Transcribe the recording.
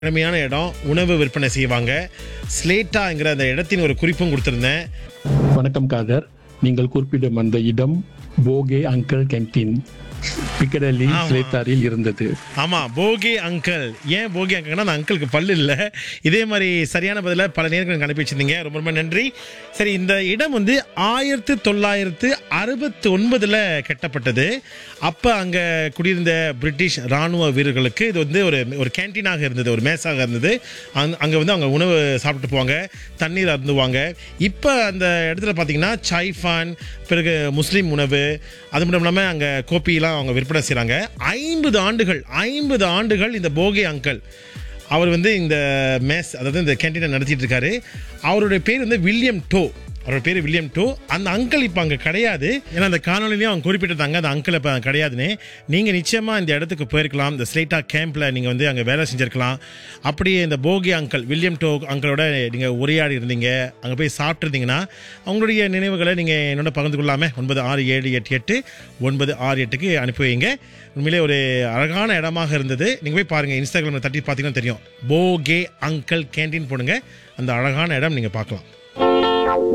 திறமையான இடம் உணவு விற்பனை செய்வாங்க ஸ்லேட்டாங்கிற அந்த இடத்தின் ஒரு குறிப்பும் கொடுத்துருந்தேன் வணக்கம் காதர் நீங்கள் குறிப்பிடும் அந்த இடம் போகே அங்கிள் கேன்டீன் பிக்கடலி ஆமா. ஸ்லேத்தாரில் இருந்தது ஆமா போகே அங்கிள் ஏன் போகே அங்கிள்னா அந்த அங்கிளுக்கு பல்லு இல்லை இதே மாதிரி சரியான பதில பல நேரங்கள் எனக்கு அனுப்பி வச்சிருந்தீங்க ரொம்ப ரொம்ப நன்றி சரி இந்த இடம் வந்து ஆயிரத்து தொள்ளாயிரத்து அறுபத்தி ஒன்பதுல கட்டப்பட்டது அப்ப அங்க குடியிருந்த பிரிட்டிஷ் ராணுவ வீரர்களுக்கு இது வந்து ஒரு ஒரு கேன்டீனாக இருந்தது ஒரு மேஸாக இருந்தது அங்க- அங்க வந்து அவங்க உணவு சாப்பிட்டு போவாங்க தண்ணீர் அருந்துவாங்க இப்போ அந்த இடத்துல பார்த்தீங்கன்னா சைஃபான் பிறகு முஸ்லீம் உணவு அது மட்டும் இல்லாமல் அங்கே கோப்பிலாம் அவங்க விற்பனை செய்கிறாங்க ஐம்பது ஆண்டுகள் ஐம்பது ஆண்டுகள் இந்த போகே அங்கிள் அவர் வந்து இந்த மேஸ் அதாவது இந்த கேன்டீனை நடத்திட்டு இருக்காரு அவருடைய பேர் வந்து வில்லியம் டோ அவரோட பேர் வில்லியம் டோ அந்த அங்கிள் இப்போ அங்கே கிடையாது ஏன்னா அந்த காணொலிலையும் அவங்க குறிப்பிட்டிருந்தாங்க அந்த அங்கிள் இப்போ கிடையாதுன்னு நீங்கள் நிச்சயமாக இந்த இடத்துக்கு போயிருக்கலாம் இந்த ஸ்லேட்டா கேம்பில் நீங்கள் வந்து அங்கே வேலை செஞ்சிருக்கலாம் அப்படியே இந்த போகி அங்கிள் வில்லியம் டோ அங்கிளோட நீங்கள் உரையாடி இருந்தீங்க அங்கே போய் சாப்பிட்ருந்தீங்கன்னா அவங்களுடைய நினைவுகளை நீங்கள் என்னோட பகிர்ந்து கொள்ளாமே ஒன்பது ஆறு ஏழு எட்டு எட்டு ஒன்பது ஆறு எட்டுக்கு அனுப்பி வைங்க உண்மையிலே ஒரு அழகான இடமாக இருந்தது நீங்கள் போய் பாருங்கள் இன்ஸ்டாகிராமில் தட்டி பார்த்தீங்கன்னா தெரியும் போகே அங்கிள் கேண்டீன் போடுங்க அந்த அழகான இடம் நீங்கள் பார்க்கலாம்